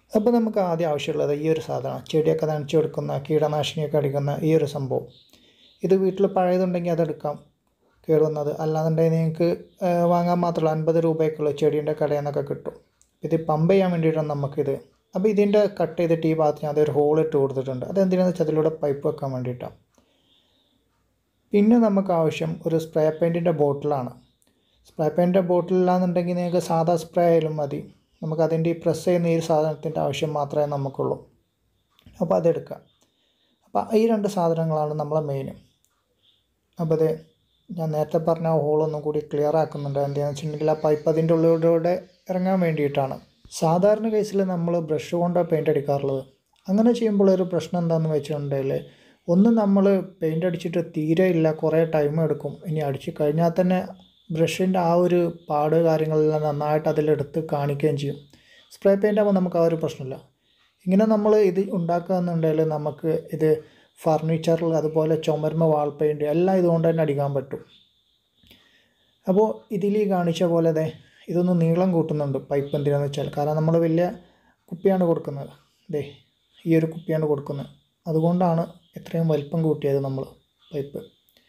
അപ്പോൾ നമുക്ക് ആദ്യം ആവശ്യമുള്ളത് ഈ ഒരു സാധനം ചെടിയൊക്കെ നനച്ചു കൊടുക്കുന്ന കീടനാശിനിയൊക്കെ അടിക്കുന്ന ഈ ഒരു സംഭവം ഇത് വീട്ടിൽ പഴയതുണ്ടെങ്കിൽ അതെടുക്കാം കേടുവന്നത് അല്ലാന്നുണ്ടെങ്കിൽ നിങ്ങൾക്ക് ആ, വാങ്ങാൻ മാത്രമല്ല അൻപത് രൂപയ്ക്കുള്ള ചെടീൻ്റെ കടയിൽ നിന്നൊക്കെ കിട്ടും ഇത് പമ്പ് ചെയ്യാൻ വേണ്ടിയിട്ടാണ് നമുക്കിത് അപ്പോൾ ഇതിൻ്റെ കട്ട് ചെയ്തിട്ട് ഈ ഭാഗത്ത് ഞാൻ അതൊരു ഹോൾ ഇട്ട് കൊടുത്തിട്ടുണ്ട് അതെന്തിനാണെന്ന് വെച്ചാൽ അതിലൂടെ പൈപ്പ് വെക്കാൻ വേണ്ടിയിട്ടാണ് പിന്നെ നമുക്ക് ആവശ്യം ഒരു സ്പ്രേ പെയിൻറ്റിൻ്റെ ബോട്ടിലാണ് സ്പ്രേ പെയിൻറ്റിൻ്റെ ബോട്ടിലില്ലാന്നുണ്ടെങ്കിൽ നിങ്ങൾക്ക് സാധാ സ്പ്രേ ആയാലും മതി നമുക്ക് അതിൻ്റെ ഈ പ്രസ് ചെയ്യുന്ന ഈ സാധനത്തിൻ്റെ ആവശ്യം മാത്രമേ നമുക്കുള്ളൂ അപ്പോൾ അതെടുക്കാം അപ്പോൾ ഈ രണ്ട് സാധനങ്ങളാണ് നമ്മളെ മെയിൻ അപ്പോൾ അത് ഞാൻ നേരത്തെ പറഞ്ഞ ആ ഹോളൊന്നും കൂടി ക്ലിയർ ആക്കുന്നുണ്ട് എന്താണെന്ന് വെച്ചിട്ടുണ്ടെങ്കിൽ ആ പൈപ്പ് അതിൻ്റെ ഉള്ളിലൂടെ ഇറങ്ങാൻ വേണ്ടിയിട്ടാണ് സാധാരണ കേസിൽ നമ്മൾ ബ്രഷ് കൊണ്ടാണ് പെയിൻ്റ് അടിക്കാറുള്ളത് അങ്ങനെ ചെയ്യുമ്പോൾ ഒരു പ്രശ്നം എന്താണെന്ന് വെച്ചിട്ടുണ്ടെങ്കിൽ ഒന്ന് നമ്മൾ പെയിൻ്റ് അടിച്ചിട്ട് തീരെ ഇല്ല കുറേ ടൈം എടുക്കും ഇനി അടിച്ച് കഴിഞ്ഞാൽ തന്നെ ബ്രഷിൻ്റെ ആ ഒരു പാട് കാര്യങ്ങളെല്ലാം നന്നായിട്ട് അതിലെടുത്ത് കാണിക്കുകയും ചെയ്യും സ്പ്രേ പെയിൻ്റ് ആകുമ്പോൾ നമുക്ക് ആ ഒരു പ്രശ്നമില്ല ഇങ്ങനെ നമ്മൾ ഇത് ഉണ്ടാക്കുകയെന്നുണ്ടെങ്കിൽ നമുക്ക് ഇത് ഫർണിച്ചറിൽ അതുപോലെ ചുമരുമ വാൾ പെയിൻറ് എല്ലാം ഇതുകൊണ്ട് തന്നെ അടിക്കാൻ പറ്റും അപ്പോൾ ഇതിൽ ഈ കാണിച്ച പോലെ ദേ ഇതൊന്ന് നീളം കൂട്ടുന്നുണ്ട് പൈപ്പ് എന്തിനാന്ന് വെച്ചാൽ കാരണം നമ്മൾ വലിയ കുപ്പിയാണ് കൊടുക്കുന്നത് ദേ ഈ ഒരു കുപ്പിയാണ് കൊടുക്കുന്നത് അതുകൊണ്ടാണ് ഇത്രയും വലിപ്പം കൂട്ടിയത് നമ്മൾ പൈപ്പ്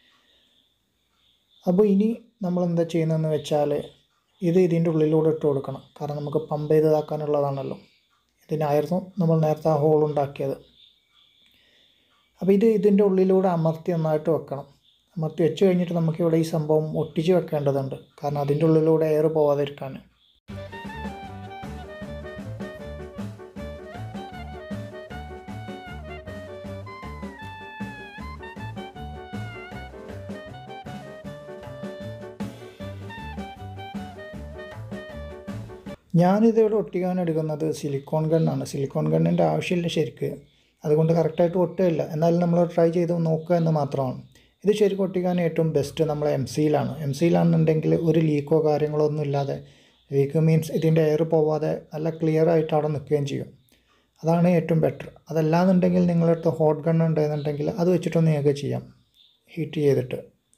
അപ്പോൾ ഇനി നമ്മൾ എന്താ ചെയ്യുന്നതെന്ന് വെച്ചാൽ ഇത് ഇതിൻ്റെ ഉള്ളിലൂടെ ഇട്ട് കൊടുക്കണം കാരണം നമുക്ക് പമ്പ് ചെയ്ത് ഇതാക്കാനുള്ളതാണല്ലോ ഇതിനായിരുന്നു നമ്മൾ നേരത്തെ ആ ഹോൾ ഉണ്ടാക്കിയത് അപ്പോൾ ഇത് ഇതിൻ്റെ ഉള്ളിലൂടെ അമർത്തി നന്നായിട്ട് വെക്കണം അമർത്തി വെച്ച് കഴിഞ്ഞിട്ട് നമുക്കിവിടെ ഈ സംഭവം ഒട്ടിച്ച് വെക്കേണ്ടതുണ്ട് കാരണം അതിൻ്റെ ഉള്ളിലൂടെ എയർ പോവാതിരിക്കാൻ ഞാനിതിവിടെ ഒട്ടിക്കാൻ എടുക്കുന്നത് സിലിക്കോൺ ഗണ്ണാണ് സിലിക്കോൺ ഗണ്ണിൻ്റെ ആവശ്യമില്ല ശരിക്ക് അതുകൊണ്ട് കറക്റ്റായിട്ട് ഒട്ടുകയില്ല എന്നാലും നമ്മൾ ട്രൈ ചെയ്ത് നോക്കുക എന്ന് മാത്രമാണ് ഇത് ശരിക്കും ഒട്ടിക്കാൻ ഏറ്റവും ബെസ്റ്റ് നമ്മൾ എം സിയിലാണ് എം സിയിലാണെന്നുണ്ടെങ്കിൽ ഒരു ലീക്കോ കാര്യങ്ങളോ ഒന്നും ഇല്ലാതെ ലീക്ക് മീൻസ് ഇതിൻ്റെ എയർ പോവാതെ നല്ല ക്ലിയർ ആയിട്ട് അവിടെ നിൽക്കുകയും ചെയ്യും അതാണ് ഏറ്റവും ബെറ്റർ അതല്ലാന്നുണ്ടെങ്കിൽ നിങ്ങളടുത്ത് ഹോട്ട് ഗൺ ഉണ്ടെന്നുണ്ടെങ്കിൽ അത് വെച്ചിട്ടൊന്ന് നിങ്ങൾക്ക് ചെയ്യാം ഹീറ്റ് ചെയ്തിട്ട്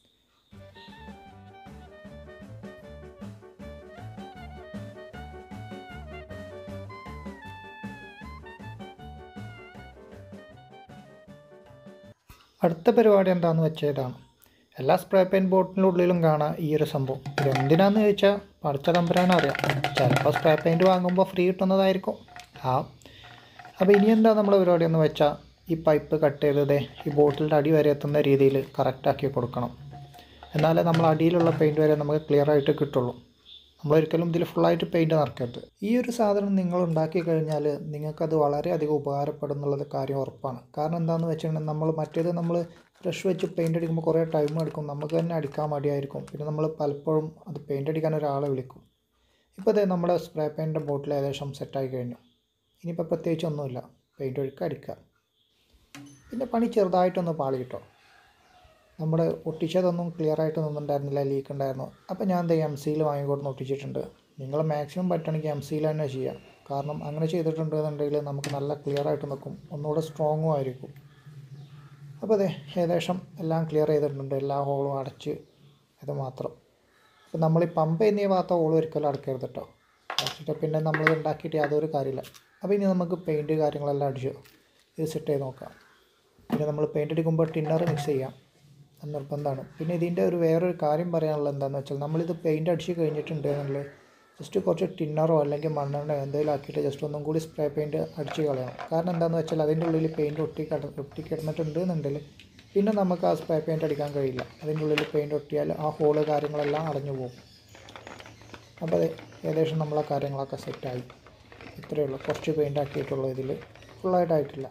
അടുത്ത പരിപാടി എന്താണെന്ന് വെച്ചതാണ് എല്ലാ സ്പ്രേ പെയിൻ ബോട്ടിൻ്റെ ഉള്ളിലും കാണാം ഈ ഒരു സംഭവം ഇത് എന്തിനാന്ന് ചോദിച്ചാൽ പഠിച്ച തമ്പുരാനും അറിയാം ചിലപ്പോൾ സ്പ്രേ പെയിൻറ്റ് വാങ്ങുമ്പോൾ ഫ്രീ കിട്ടുന്നതായിരിക്കും ആ അപ്പോൾ ഇനി എന്താ നമ്മുടെ പരിപാടി എന്ന് വെച്ചാൽ ഈ പൈപ്പ് കട്ട് ചെയ്തത് ഈ ബോട്ടിലിൻ്റെ അടി വരെ എത്തുന്ന രീതിയിൽ കറക്റ്റാക്കി കൊടുക്കണം എന്നാലേ നമ്മൾ അടിയിലുള്ള പെയിൻറ്റ് വരെ നമുക്ക് ക്ലിയർ ആയിട്ട് കിട്ടുള്ളൂ നമ്മളൊരിക്കലും ഇതിൽ ഫുള്ളായിട്ട് പെയിൻറ്റ് നിറക്കരുത് ഈ ഒരു സാധനം നിങ്ങൾ ഉണ്ടാക്കി കഴിഞ്ഞാൽ നിങ്ങൾക്കത് വളരെയധികം ഉപകാരപ്പെടും എന്നുള്ളത് കാര്യം ഉറപ്പാണ് കാരണം എന്താണെന്ന് വെച്ചിട്ടുണ്ടെങ്കിൽ നമ്മൾ മറ്റേത് നമ്മൾ ബ്രഷ് വെച്ച് പെയിൻ്റ് അടിക്കുമ്പോൾ കുറേ ടൈം എടുക്കും നമുക്ക് തന്നെ അടിക്കാൻ മടിയായിരിക്കും പിന്നെ നമ്മൾ പലപ്പോഴും അത് പെയിൻ്റ് അടിക്കാൻ ഒരാളെ വിളിക്കും ഇപ്പോൾ അതെ നമ്മുടെ സ്പ്രേ പെയിൻറ്റിൻ്റെ ബോട്ടിൽ ഏകദേശം സെറ്റായി കഴിഞ്ഞു ഇനിയിപ്പോൾ പ്രത്യേകിച്ച് ഒന്നുമില്ല പെയിൻ്റ് ഒഴുക്കുക അടിക്കുക പിന്നെ പണി ചെറുതായിട്ടൊന്ന് പാളി കിട്ടോ നമ്മുടെ ഒട്ടിച്ചതൊന്നും ക്ലിയർ ആയിട്ട് നിന്നുണ്ടായിരുന്നില്ല ലീക്ക് ഉണ്ടായിരുന്നു അപ്പോൾ ഞാൻ എന്താ എം സിയിൽ വാങ്ങിക്കൊടുന്ന് ഒട്ടിച്ചിട്ടുണ്ട് നിങ്ങൾ മാക്സിമം പറ്റുകയാണെങ്കിൽ എം സിയിൽ തന്നെ ചെയ്യാം കാരണം അങ്ങനെ ചെയ്തിട്ടുണ്ട് എന്നുണ്ടെങ്കിൽ നമുക്ക് നല്ല ക്ലിയർ ആയിട്ട് നിൽക്കും ഒന്നുകൂടെ സ്ട്രോങ്ങും ആയിരിക്കും അപ്പോൾ അതെ ഏകദേശം എല്ലാം ക്ലിയർ ചെയ്തിട്ടുണ്ട് എല്ലാ ഹോളും അടച്ച് ഇത് മാത്രം അപ്പോൾ നമ്മൾ ഈ പമ്പ് ചെയ്യുന്ന ഈ ഭാഗത്ത് ഹോൾ ഒരിക്കലും അടക്കരുത് കേട്ടോ അടച്ചിട്ട് പിന്നെ നമ്മൾ ഉണ്ടാക്കിയിട്ട് യാതൊരു കാര്യമില്ല അപ്പോൾ ഇനി നമുക്ക് പെയിൻറ്റ് കാര്യങ്ങളെല്ലാം അടിച്ച് ഇത് സെറ്റ് ചെയ്ത് നോക്കാം പിന്നെ നമ്മൾ പെയിൻ്റ് അടിക്കുമ്പോൾ ടിന്നർ മിക്സ് ചെയ്യാം അത് നിർബന്ധമാണ് പിന്നെ ഇതിൻ്റെ ഒരു വേറൊരു കാര്യം പറയാനുള്ളത് എന്താണെന്ന് വെച്ചാൽ നമ്മളിത് പെയിൻ്റ് അടിച്ച് കഴിഞ്ഞിട്ടുണ്ട് എന്നുള്ളത് ജസ്റ്റ് കുറച്ച് ടിന്നറോ അല്ലെങ്കിൽ മണ്ണെണ്ണ എന്തെങ്കിലും ആക്കിയിട്ട് ജസ്റ്റ് ഒന്നും കൂടി സ്പ്രേ പെയിൻറ്റ് അടിച്ച് കളയണം കാരണം എന്താണെന്ന് വെച്ചാൽ അതിൻ്റെ ഉള്ളിൽ പെയിൻറ്റ് ഒട്ടി കിട ഒട്ടി കിടന്നിട്ടുണ്ട് എന്നുണ്ടെങ്കിൽ പിന്നെ നമുക്ക് ആ സ്പ്രേ പെയിൻറ്റ് അടിക്കാൻ കഴിയില്ല അതിൻ്റെ ഉള്ളിൽ പെയിൻറ്റ് ഒട്ടിയാൽ ആ ഹോള് കാര്യങ്ങളെല്ലാം അടഞ്ഞു പോകും അപ്പോൾ അത് ഏകദേശം നമ്മളെ കാര്യങ്ങളൊക്കെ സെറ്റായി ഇത്രയേ ഉള്ളൂ കുറച്ച് പെയിൻ്റ് ആക്കിയിട്ടുള്ളൂ ഇതിൽ ഫുള്ളായിട്ടായിട്ടില്ല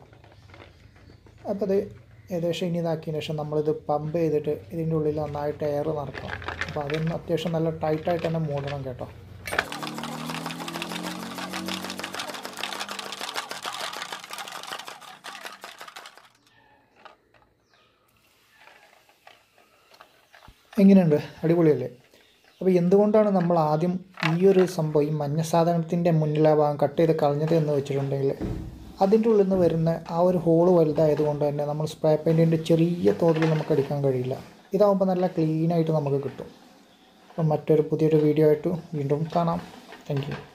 അപ്പോൾ അത് ഏകദേശം ഇനി ഇതാക്കിയതിന് ശേഷം നമ്മളിത് പമ്പ് ചെയ്തിട്ട് ഇതിൻ്റെ ഉള്ളിൽ നന്നായിട്ട് എയർ നടക്കണം അപ്പോൾ അതിന് അത്യാവശ്യം നല്ല ടൈറ്റായിട്ട് തന്നെ മൂടണം കേട്ടോ എങ്ങനെയുണ്ട് അടിപൊളിയല്ലേ അപ്പോൾ എന്തുകൊണ്ടാണ് നമ്മൾ ആദ്യം ഈ ഒരു സംഭവം ഈ മഞ്ഞ സാധനത്തിൻ്റെ മുന്നിലെ ഭാഗം കട്ട് ചെയ്ത് കളഞ്ഞത് എന്ന് വെച്ചിട്ടുണ്ടെങ്കിൽ അതിൻ്റെ ഉള്ളിൽ നിന്ന് വരുന്ന ആ ഒരു ഹോള് വലുതായതുകൊണ്ട് തന്നെ നമ്മൾ സ്പ്രേ പെയിൻറ്റിൻ്റെ ചെറിയ തോതിൽ നമുക്ക് അടിക്കാൻ കഴിയില്ല ഇതാകുമ്പോൾ നല്ല ക്ലീനായിട്ട് നമുക്ക് കിട്ടും അപ്പം മറ്റൊരു പുതിയൊരു വീഡിയോ ആയിട്ട് വീണ്ടും കാണാം താങ്ക് യു